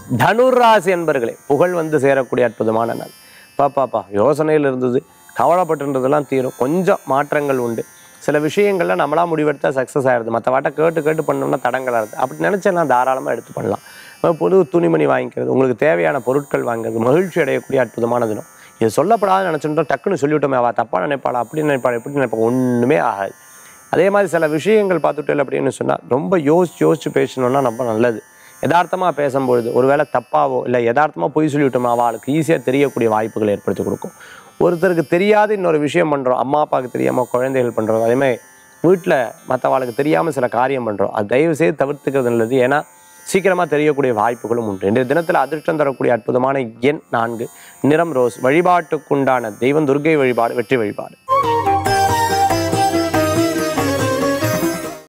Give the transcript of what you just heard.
தனுராசி என்பர்களே புகழ் வந்து சேரக்கூடிய அற்புதமான நாள் பாப்பாப்பா யோசனையில் இருந்தது கவலைப்பட்டுன்றதெல்லாம் தீரும் கொஞ்சம் மாற்றங்கள் உண்டு சில விஷயங்கள்ல நம்மளா முடிவெடுத்தா சக்ஸஸ் ஆயிடுது மற்ற வாட்டை கேட்டு கேட்டு பண்ணோம்னா தடங்களாக இருக்குது அப்படி நினச்செல்லாம் தாராளமாக எடுத்து பண்ணலாம் இப்ப புது துணிமணி வாங்கிக்கிறது உங்களுக்கு தேவையான பொருட்கள் வாங்குறது மகிழ்ச்சி அடையக்கூடிய அற்புதமான தினம் இது சொல்லப்படாத நினச்சிட்டோம் டக்குன்னு சொல்லிவிட்டோமே அவள் தப்பாக நினைப்பாளா அப்படி நினைப்பாளா இப்படி நினைப்பா ஒன்றுமே ஆகாது அதே மாதிரி சில விஷயங்கள் பார்த்துட்டு அப்படின்னு சொன்னால் ரொம்ப யோசிச்சு யோசிச்சு பேசணும்னா ரொம்ப நல்லது யதார்த்தமாக பேசும்பொழுது ஒருவேளை தப்பாவோ இல்லை யதார்த்தமாக பொய் சொல்லிவிட்டோமா அவளுக்கு ஈஸியாக தெரியக்கூடிய வாய்ப்புகளை ஏற்படுத்தி கொடுக்கும் ஒருத்தருக்கு தெரியாத இன்னொரு விஷயம் பண்ணுறோம் அம்மா அப்பாவுக்கு தெரியாமல் குழந்தைகள் பண்ணுறோம் அதே மாதிரி வீட்டில் மற்றவாளுக்கு தெரியாமல் சில காரியம் பண்ணுறோம் அது தயவு செய்து தவிர்த்துக்கிறது நல்லது ஏன்னா சீக்கிரமாக தெரியக்கூடிய வாய்ப்புகளும் உண்டு இன்றைய தினத்தில் அதிர்ஷ்டம் தரக்கூடிய அற்புதமான எண் நான்கு நிறம் ரோஸ் வழிபாட்டுக்குண்டான தெய்வம் துர்க்கை வழிபாடு வெற்றி வழிபாடு